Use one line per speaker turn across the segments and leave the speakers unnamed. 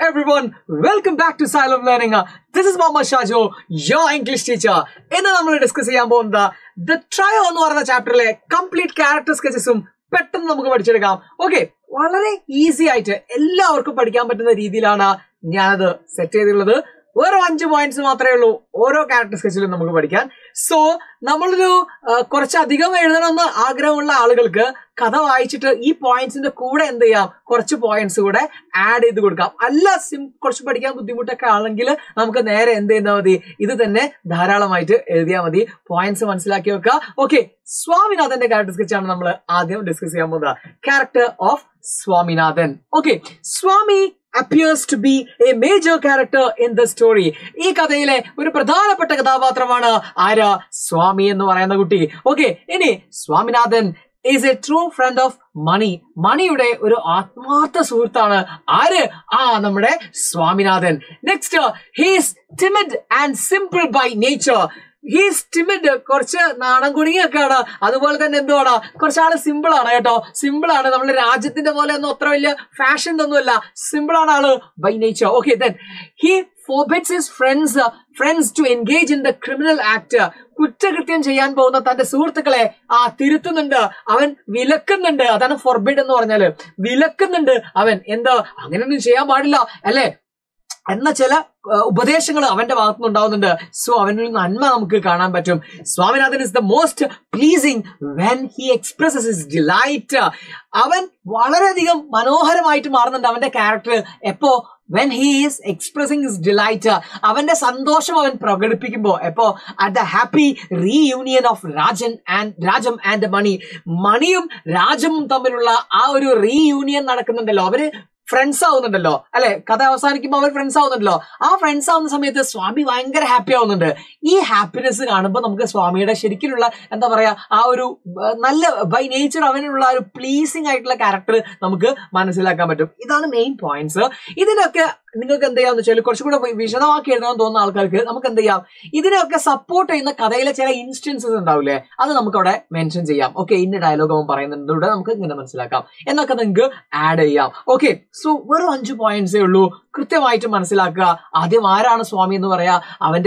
everyone. Welcome back to Silent Learning. This is Mama Shajo, your English teacher. ഇന്ന് നമ്മൾ discuss ചെയ്യാൻ പോകുന്നത് the trio എന്ന് പറയുന്ന ചാപ്റ്ററിലെ കംപ്ലീറ്റ് ക്യാരക്ടർ സ്കെച്ചസും പെട്ടെന്ന് നമുക്ക് പഠിച്ചെടുക്കാം ഓക്കെ വളരെ ഈസി ആയിട്ട് എല്ലാവർക്കും പഠിക്കാൻ പറ്റുന്ന രീതിയിലാണ് ഞാനത് സെറ്റ് ചെയ്തിട്ടുള്ളത് വെറും അഞ്ച് പോയിന്റ്സ് മാത്രമേ ഉള്ളൂ ഓരോ ക്യാരക്ടർ സ്കെച്ചിലും നമുക്ക് പഠിക്കാൻ സോ നമ്മളൊരു ആ, കുറച്ചധികം എഴുതണമെന്ന് ആഗ്രഹമുള്ള ആളുകൾക്ക് കഥ വായിച്ചിട്ട് ഈ പോയിന്റ്സിന്റെ കൂടെ എന്ത് ചെയ്യാം കുറച്ച് പോയിന്റ്സ് കൂടെ ആഡ് ചെയ്ത് കൊടുക്കാം അല്ല സിം കുറച്ച് പഠിക്കാൻ ബുദ്ധിമുട്ടൊക്കെ ആണെങ്കിൽ നമുക്ക് നേരെ എന്ത് ചെയ്താൽ മതി ഇത് തന്നെ ധാരാളമായിട്ട് എഴുതിയാൽ മതി പോയിന്റ്സ് മനസ്സിലാക്കി വെക്കുക ഓക്കെ സ്വാമിനാഥന്റെ ക്യാരക്ടർ സ്കെച്ചാണ് നമ്മൾ ആദ്യം ഡിസ്കസ് ചെയ്യാൻ പോകുന്നത് character of Swaminathan okay Swami appears to be a major character in the story ഈ കഥയിലെ ഒരു പ്രധാനപ്പെട്ട കഥാപാത്രമാണ് ആരാ സ്വാമി എന്ന് പറയുന്ന കുട്ടി ഓക്കെ ഇനി Swaminathan is a true friend of Mani മണിയുടെ ഒരു ആത്മാർത്ഥ സുഹൃത്താണ് ആര് ആ നമ്മുടെ Swaminathan next he's timid and simple by nature he's timid കുറച്ച് നാണം കുടുങ്ങിയൊക്കെയാണ് അതുപോലെ തന്നെ എന്തുവാണ് കുറച്ച് ആള് സിമ്പിൾ ആണ് കേട്ടോ സിമ്പിൾ ആണ് നമ്മുടെ രാജ്യത്തിന്റെ പോലെ ഒന്നും അത്ര വലിയ ഫാഷൻ ഒന്നുമല്ല സിമ്പിൾ ആണ് ആള് by nature okay then he forbids his friends friends to engage in the criminal act കുറ്റകൃത്യം ചെയ്യാൻ പോകുന്ന തന്റെ സുഹൃത്തുക്കളെ ആ തിരുത്തുന്നുണ്ട് അവൻ വിലക്കുന്നുണ്ട് അതാണ് ഫോർബിഡ് എന്ന് പറഞ്ഞാല് വിലക്കുന്നുണ്ട് അവൻ എന്താ അങ്ങനെയൊന്നും ചെയ്യാൻ പാടില്ല അല്ലെ എന്ന ചില ഉപദേശങ്ങൾ അവന്റെ ഭാഗത്തുനിന്ന് ഉണ്ടാവുന്നുണ്ട് സോ അവനൊരു നന്മ നമുക്ക് കാണാൻ പറ്റും Swaminathan is the most pleasing when he expresses his delight അവൻ വളരെയധികം മനോഹരമായിട്ട് മാറുന്നുണ്ട് അവന്റെ ക്യാരക്ടർ എപ്പോ when he is expressing his delight അവന്റെ സന്തോഷം അവൻ പ്രകടിപ്പിക്കുമ്പോ എപ്പോ at the happy reunion of Rajan and Rajam and Mani മണിയും രാജമും തമ്മിലുള്ള ആ ഒരു റീയൂണിയൻ നടക്കുന്നുണ്ടല്ലോ അവര് ഫ്രണ്ട്സ് ആവുന്നുണ്ടല്ലോ അല്ലെ കഥ അവസാനിക്കുമ്പോൾ അവർ ഫ്രണ്ട്സ് ആവുന്നുണ്ടല്ലോ ആ ഫ്രണ്ട്സ് ആവുന്ന സമയത്ത് സ്വാമി ഭയങ്കര ഹാപ്പി ആവുന്നുണ്ട് ഈ ഹാപ്പിനെസ് കാണുമ്പോൾ നമുക്ക് സ്വാമിയുടെ ശരിക്കുള്ള എന്താ പറയാ ആ ഒരു ആ, നല്ല ബൈ നേച്ചർ അവനുള്ള ഒരു പ്ലീസിങ് ആയിട്ടുള്ള ക്യാരക്ടർ നമുക്ക് മനസ്സിലാക്കാൻ പറ്റും ഇതാണ് മെയിൻ പോയിന്റ്സ് ഇതിനൊക്കെ നിങ്ങൾക്ക് എന്ത് ചെയ്യാന്ന് വെച്ചാൽ കുറച്ചുകൂടെ വിശദമാക്കി എഴുതാൻ തോന്നുന്ന ആൾക്കാർക്ക് നമുക്ക് എന്ത് ചെയ്യാം ഇതിനെയൊക്കെ സപ്പോർട്ട് ചെയ്യുന്ന കഥയിലെ ചില ഇൻസ്റ്റൻസസ് ഉണ്ടാവില്ലേ അത് നമുക്ക് അവിടെ മെൻഷൻ ചെയ്യാം ഓക്കെ ഇന്ന ഡയലോഗ് അവൻ പറയുന്നതിലൂടെ നമുക്ക് ഇങ്ങനെ മനസ്സിലാക്കാം എന്നൊക്കെ നിങ്ങൾക്ക് ആഡ് ചെയ്യാം ഓക്കെ സോ വെറും അഞ്ച് പോയിന്റ്സേ ഉള്ളൂ കൃത്യമായിട്ട് മനസ്സിലാക്കുക ആദ്യം ആരാണ് സ്വാമി എന്ന് പറയാ അവന്റെ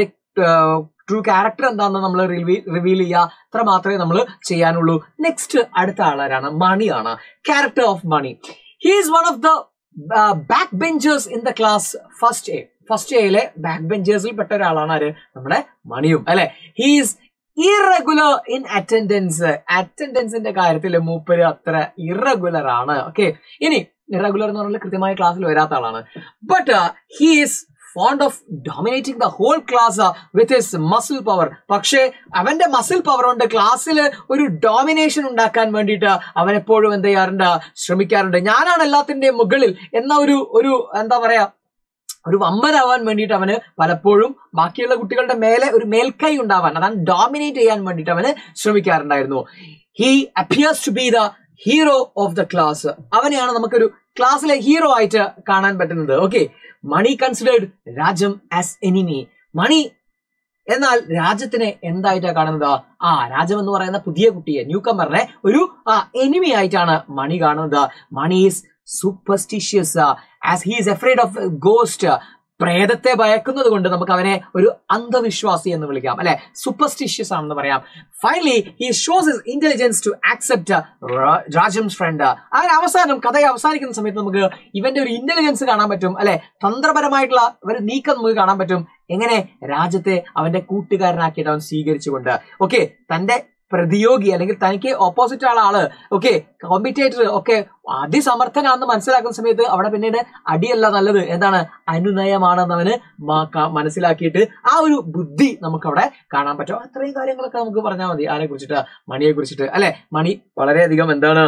ട്രൂ ക്യാരക്ടർ എന്താണെന്ന് നമ്മൾ റിവീൽ ചെയ്യുക അത്ര മാത്രമേ നമ്മൾ ചെയ്യാനുള്ളൂ നെക്സ്റ്റ് അടുത്ത ആളാരാണ് മണിയാണ് character of Mani he is one of the back benchers in the class first A first എയിലെ ബാക്ക് ബെഞ്ചേഴ്സിൽ പെട്ട ഒരാളാണ് ആര് നമ്മുടെ മണിയും അല്ലെ ഹീസ് ഇറഗുലർ ഇൻ അറ്റൻഡൻസ് അറ്റൻഡൻസിന്റെ കാര്യത്തിൽ മൂപ്പര് അത്ര ഇറഗുലർ ആണ് ഓക്കെ ഇനി ഇറഗുലർ എന്ന് പറഞ്ഞാൽ കൃത്യമായ ക്ലാസ്സിൽ വരാത്ത ആളാണ് but he's fond of dominating the whole class with his muscle power പക്ഷേ അവന്റെ മസിൽ പവർ കൊണ്ട് ക്ലാസ്സിൽ ഒരു ഡോമിനേഷൻ ഉണ്ടാക്കാൻ വേണ്ടിയിട്ട് അവൻ എപ്പോഴും എന്ത് ചെയ്യാറുണ്ട് ശ്രമിക്കാറുണ്ട് ഞാനാണ് എല്ലാത്തിന്റെയും മുകളിൽ എന്ന ഒരു ഒരു എന്താ പറയാ ഒരു വമ്പനാവാൻ വേണ്ടിയിട്ട് അവന് പലപ്പോഴും ബാക്കിയുള്ള കുട്ടികളുടെ മേലെ ഒരു മേൽക്കൈ ഉണ്ടാവാൻ അതാണ് ഡോമിനേറ്റ് ചെയ്യാൻ വേണ്ടിയിട്ട് അവന് ശ്രമിക്കാറുണ്ടായിരുന്നു he appears to be the hero of the class അവനെയാണ് നമുക്കൊരു ക്ലാസ്സിലെ ഹീറോ ആയിട്ട് കാണാൻ പറ്റുന്നത് okay Mani considered Rajam as enemy Mani എന്നാൽ രാജ്യത്തിനെ എന്തായിട്ടാ കാണുന്നത് ആ രാജം എന്ന് പറയുന്ന പുതിയ കുട്ടിയെ ന്യൂ കമ്മറിനെ ഒരു ആ എനിമി ആയിട്ടാണ് മണി കാണുന്നത് Mani is superstitious as he is afraid of ghost പ്രേതത്തെ ഭയക്കുന്നത് കൊണ്ട് നമുക്ക് അവനെ ഒരു അന്ധവിശ്വാസി എന്ന് വിളിക്കാം അല്ലെ സൂപ്പർസ്റ്റിഷ്യസ് ആണെന്ന് പറയാം finally he shows his intelligence to accept Rajam's friend അങ്ങനെ അവസാനം കഥ അവസാനിക്കുന്ന സമയത്ത് നമുക്ക് ഇവന്റെ ഒരു ഇന്റലിജൻസ് കാണാൻ പറ്റും അല്ലെ തന്ത്രപരമായിട്ടുള്ള ഒരു നീക്കം നമുക്ക് കാണാൻ പറ്റും എങ്ങനെ രാജ്യത്തെ അവന്റെ കൂട്ടുകാരനാക്കിയിട്ട് അവൻ സ്വീകരിച്ചുകൊണ്ട് ഓക്കെ തന്റെ പ്രതിയോഗി അല്ലെങ്കിൽ തനിക്ക് ഓപ്പോസിറ്റ് ആളെ ആള് ഓക്കെ കോമ്പറ്റേറ്റർ ഒക്കെ അതിസമർത്ഥനാണെന്ന് മനസ്സിലാക്കുന്ന സമയത്ത് അവിടെ പിന്നീട് അടിയല്ല നല്ലത് എന്താണ് അനുനയമാണെന്ന് അവന് മ- ക- മനസ്സിലാക്കിയിട്ട് ആ ഒരു ബുദ്ധി നമുക്ക് അവിടെ കാണാൻ പറ്റും അത്രയും കാര്യങ്ങളൊക്കെ നമുക്ക് പറഞ്ഞാൽ മതി ആരെ കുറിച്ചിട്ട് മണിയെ കുറിച്ചിട്ട് അല്ലെ മണി വളരെയധികം എന്താണ്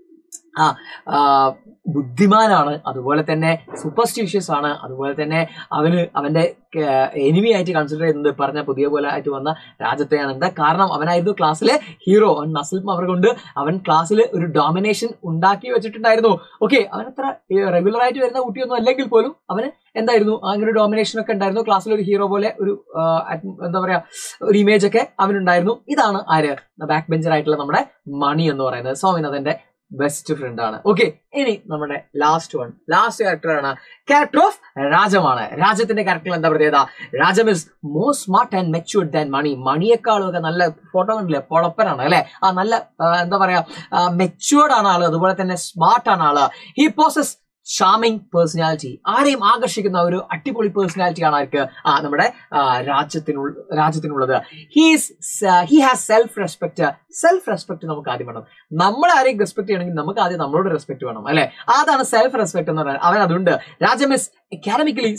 ആ ആ, ബുദ്ധിമാനാണ് അതുപോലെ തന്നെ സൂപ്പർസ്റ്റിഷ്യസ് ആണ് അതുപോലെ തന്നെ അവന് അവന്റെ എനിമി ആയിട്ട് കൺസിഡർ ചെയ്യുന്നത് പറഞ്ഞ പുതിയ പോലെ ആയിട്ട് വന്ന രാജ്യത്തെയാണ് എന്താ കാരണം അവനായിരുന്നു ക്ലാസ്സിലെ ഹീറോ അവൻ മസിൽ പവർ കൊണ്ട് അവൻ ക്ലാസ്സിൽ ഒരു ഡോമിനേഷൻ ഉണ്ടാക്കി വെച്ചിട്ടുണ്ടായിരുന്നു ഓക്കെ അവൻ അത്ര റെഗുലർ ആയിട്ട് വരുന്ന കുട്ടിയൊന്നും അല്ലെങ്കിൽ പോലും അവന് എന്തായിരുന്നു അങ്ങനെ ഒരു ഡോമിനേഷൻ ഒക്കെ ഉണ്ടായിരുന്നു ക്ലാസ്സിൽ ഒരു ഹീറോ പോലെ ഒരു ആ, at- എന്താ പറയാ ഒരു ഇമേജ് ഒക്കെ അവനുണ്ടായിരുന്നു ഇതാണ് ആര് ബാക്ക് ബെഞ്ചർ ആയിട്ടുള്ള നമ്മുടെ മണി എന്ന് പറയുന്നത് സ്വാമിനാഥന്റെ ബെസ്റ്റ് ഫ്രണ്ട് ആണ് ഓക്കെ ഇനി നമ്മുടെ ലാസ്റ്റ് വൺ ലാസ്റ്റ് ക്യാരക്ടർ ആണ് ക്യാരക്ടർ ഓഫ് രാജമാണ് രാജത്തിന്റെ ക്യാരക്ടർ എന്താ പ്രത്യേകത Rajam is more smart and matured than Mani മണിയെക്കാളും ഒക്കെ നല്ല ഫോട്ടോ കണ്ടില്ലേ പൊളപ്പനാണ് അല്ലെ ആ നല്ല ആ, എന്താ പറയാ മെച്യൂർഡ് ആണ് ആള് അതുപോലെ തന്നെ സ്മാർട്ട് ആണ് ആള് ഹി പോസസ് ഷാമിങ് പേഴ്സണാലിറ്റി ആരെയും ആകർഷിക്കുന്ന ഒരു അടിപൊളി പേഴ്സണാലിറ്റി ആണ് ആർക്ക് ആ നമ്മുടെ ആ, രാജ്യത്തിനുള്ള രാജ്യത്തിനുള്ളത് he's he has self respect self respect നമുക്ക് ആദ്യം വേണം നമ്മൾ ആരെയും റെസ്പെക്ട് ചെയ്യണമെങ്കിൽ നമുക്ക് ആദ്യം നമ്മളോട് റെസ്പെക്ട് വേണം അല്ലെ അതാണ് സെൽഫ് റെസ്പെക്ട് എന്ന് പറയുന്നത് അവൻ അതുണ്ട് Rajam is academically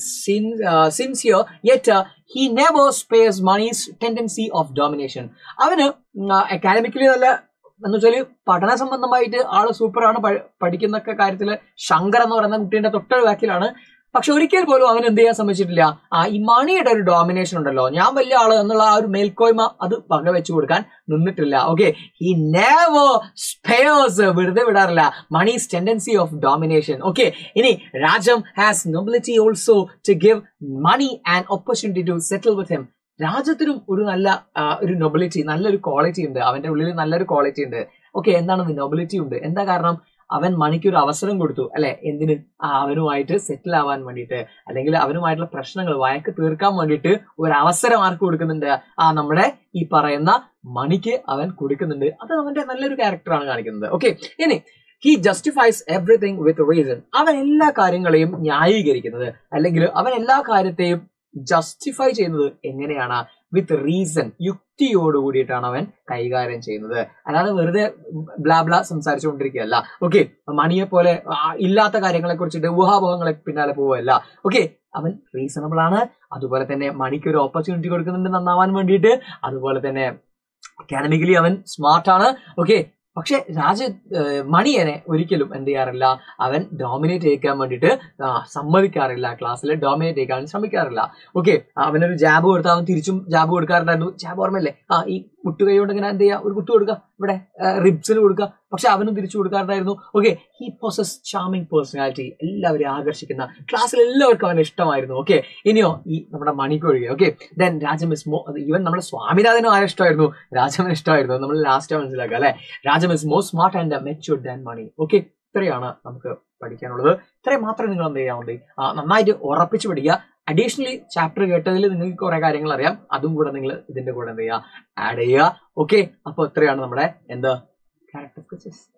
sincere yet he never spares Mani's tendency of domination അവന് അക്കാഡമിക്കലി നല്ല എന്ന് വെച്ചാല് പഠന സംബന്ധമായിട്ട് ആള് സൂപ്പറാണ് പ- പഠിക്കുന്നൊക്കെ കാര്യത്തില് ശങ്കർ എന്ന് പറയുന്ന കുട്ടീന്റെ തൊട്ടൊരു ബാക്കിലാണ് പക്ഷെ ഒരിക്കൽ പോലും അവൻ എന്ത് ചെയ്യാൻ ശ്രമിച്ചിട്ടില്ല ആ ഈ മണിയുടെ ഒരു ഡോമിനേഷൻ ഉണ്ടല്ലോ ഞാൻ വലിയ ആള് എന്നുള്ള ആ ഒരു മേൽക്കോയ്മ അത് പകവെച്ചു കൊടുക്കാൻ നിന്നിട്ടില്ല ഓക്കെ ഹി നെവർ സ്പെയേഴ്സ് വെറുതെ വിടാറില്ല Mani's tendency of domination okay ഇനി Rajam has nobility also to give Mani and opportunity to settle with him രാജ്യത്തിനും ഒരു നല്ല ആ, ഒരു നൊബിലിറ്റി നല്ലൊരു ക്വാളിറ്റി ഉണ്ട് അവന്റെ ഉള്ളിൽ നല്ലൊരു ക്വാളിറ്റി ഉണ്ട് ഓക്കെ എന്താണ് നൊബിലിറ്റി ഉണ്ട് എന്താ കാരണം അവൻ മണിക്ക് ഒരു അവസരം കൊടുത്തു അല്ലെ എന്തിന് ആ, അവനുമായിട്ട് സെറ്റിൽ ആവാൻ വേണ്ടിയിട്ട് അല്ലെങ്കിൽ അവനുമായിട്ടുള്ള പ്രശ്നങ്ങൾ വഴക്ക് തീർക്കാൻ വേണ്ടിയിട്ട് ഒരു അവസരം ആർക്ക് കൊടുക്കുന്നുണ്ട് ആ നമ്മുടെ ഈ പറയുന്ന മണിക്ക് അവൻ കൊടുക്കുന്നുണ്ട് അത് അവന്റെ നല്ലൊരു ക്യാരക്ടറാണ് കാണിക്കുന്നത് ഓക്കെ ഇനി he justifies everything with reason അവൻ എല്ലാ കാര്യങ്ങളെയും ന്യായീകരിക്കുന്നത് അല്ലെങ്കിൽ അവൻ എല്ലാ കാര്യത്തെയും ജസ്റ്റിഫൈ ചെയ്യുന്നത് എങ്ങനെയാണ് വിത്ത് റീസൺ യുക്തിയോട് കൂടിയിട്ടാണ് അവൻ കൈകാര്യം ചെയ്യുന്നത് അല്ലാതെ വെറുതെ ബ്ലാ ബ്ലാ സംസാരിച്ചുകൊണ്ടിരിക്കുകയല്ല ഓക്കെ മണിയെ പോലെ ആ, ഇല്ലാത്ത കാര്യങ്ങളെ കുറിച്ചിട്ട് ഊഹാപോഹങ്ങളെ പിന്നാലെ പോവുകയല്ല ഓക്കെ അവൻ റീസണബിൾ ആണ് അതുപോലെ തന്നെ മണിക്ക് ഒരു ഓപ്പർച്യൂണിറ്റി കൊടുക്കുന്നുണ്ട് നന്നാവാൻ വേണ്ടിയിട്ട് അതുപോലെ തന്നെ അക്കാഡമിക്കലി അവൻ സ്മാർട്ട് ആണ് ഓക്കെ പക്ഷെ രാജ ഏഹ് മണിയനെ ഒരിക്കലും എന്ത് ചെയ്യാറില്ല അവൻ ഡോമിനേറ്റ് ചെയ്യിക്കാൻ വേണ്ടിയിട്ട് ആ, സമ്മതിക്കാറില്ല ക്ലാസ്സിൽ ഡോമിനേറ്റ് ചെയ്യിക്കാൻ ശ്രമിക്കാറില്ല ഓക്കെ അവനൊരു ജാബ് കൊടുത്താൽ അവൻ തിരിച്ചും ജാബ് കൊടുക്കാറുണ്ടായിരുന്നു ജാബ് ഓർമ്മയില്ലേ ആ ഈ മുട്ടുകൈ കൊണ്ട് ഇങ്ങനെ എന്ത് ചെയ്യുക ഒരു കുത്തു കൊടുക്കുക ഇവിടെ റിബ്സിന് കൊടുക്കുക പക്ഷെ അവനും തിരിച്ചു കൊടുക്കാറുണ്ടായിരുന്നു okay he possesses charming personality എല്ലാവരെയും ആകർഷിക്കുന്ന ക്ലാസ്സിൽ എല്ലാവർക്കും അവനെ ഇഷ്ടമായിരുന്നു ഓക്കെ ഇനിയോ ഈ നമ്മുടെ മണിക്കൊഴികെ okay then Rajam is more even നമ്മുടെ സ്വാമിനാഥനും ആരെ ഇഷ്ടമായിരുന്നു രാജമൻ ഇഷ്ടമായിരുന്നു അത് നമ്മൾ ലാസ്റ്റ് മനസ്സിലാക്കുക അല്ലെ Rajam is more smart and matured than Mani okay ഇത്രയാണ് നമുക്ക് പഠിക്കാനുള്ളത് ഇത്രയും മാത്രമേ നിങ്ങൾ എന്ത് ചെയ്യാൻ മതി ആ, നന്നായിട്ട് ഉറപ്പിച്ച് പഠിക്കുക അഡീഷണലി ചാപ്റ്റർ കേട്ടതിൽ നിങ്ങൾക്ക് കുറെ കാര്യങ്ങൾ അറിയാം അതും കൂടെ നിങ്ങൾ ഇതിന്റെ കൂടെ എന്ത് ചെയ്യുക ആഡ് ചെയ്യുക ഓക്കെ അപ്പൊ ഇത്രയാണ് നമ്മുടെ എന്താ ക്യാരക്ടർ സ്കെച്ചസ്